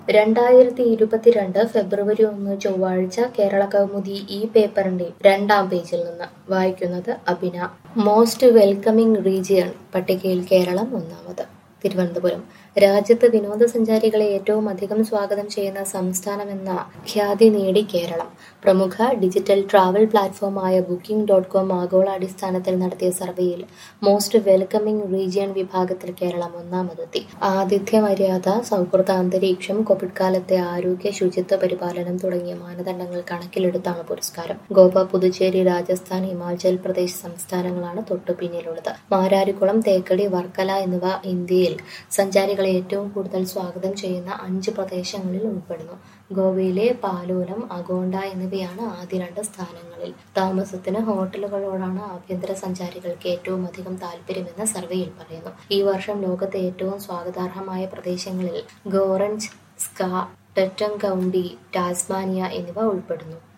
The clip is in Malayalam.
രണ്ടായിരത്തി ഇരുപത്തിരണ്ട് ഫെബ്രുവരി ഒന്ന് ചൊവ്വാഴ്ച കേരള കൗമുദി ഈ പേപ്പറിന്റെ രണ്ടാം പേജിൽ നിന്ന് വായിക്കുന്നത് അഭിന മോസ്റ്റ് വെൽക്കമിംഗ് റീജിയൺ പട്ടികയിൽ കേരളം ഒന്നാമത് തിരുവനന്തപുരം രാജ്യത്ത് വിനോദസഞ്ചാരികളെ ഏറ്റവും അധികം സ്വാഗതം ചെയ്യുന്ന സംസ്ഥാനമെന്ന ഖ്യാതി നേടി കേരളം പ്രമുഖ ഡിജിറ്റൽ ട്രാവൽ പ്ലാറ്റ്ഫോമായ ബുക്കിംഗ് ഡോട്ട് കോം ആഗോളാടിസ്ഥാനത്തിൽ നടത്തിയ സർവേയിൽ മോസ്റ്റ് വെൽക്കമിംഗ് റീജിയൻ വിഭാഗത്തിൽ കേരളം ഒന്നാമതെത്തി ആതിഥ്യ മര്യാദ സൗഹൃദ അന്തരീക്ഷം കോവിഡ് കാലത്തെ ആരോഗ്യ ശുചിത്വ പരിപാലനം തുടങ്ങിയ മാനദണ്ഡങ്ങൾ കണക്കിലെടുത്താണ് പുരസ്കാരം ഗോവ പുതുച്ചേരി രാജസ്ഥാൻ ഹിമാചൽ പ്രദേശ് സംസ്ഥാനങ്ങളാണ് തൊട്ടു പിന്നിലുള്ളത് മാരാരിക്കുളം തേക്കടി വർക്കല എന്നിവ ഇന്ത്യയിൽ സഞ്ചാരികളെ ഏറ്റവും കൂടുതൽ സ്വാഗതം ചെയ്യുന്ന അഞ്ച് പ്രദേശങ്ങളിൽ ഉൾപ്പെടുന്നു ഗോവയിലെ പാലോലം അഗോണ്ട എന്നിവയാണ് ആദ്യ രണ്ട് സ്ഥാനങ്ങളിൽ താമസത്തിന് ഹോട്ടലുകളോടാണ് ആഭ്യന്തര സഞ്ചാരികൾക്ക് ഏറ്റവും അധികം താല്പര്യമെന്ന് സർവേയിൽ പറയുന്നു ഈ വർഷം ലോകത്തെ ഏറ്റവും സ്വാഗതാർഹമായ പ്രദേശങ്ങളിൽ ഗോറഞ്ച് സ്കാ ടെറ്റൻ കൗണ്ടി ടാസ്മാനിയ എന്നിവ ഉൾപ്പെടുന്നു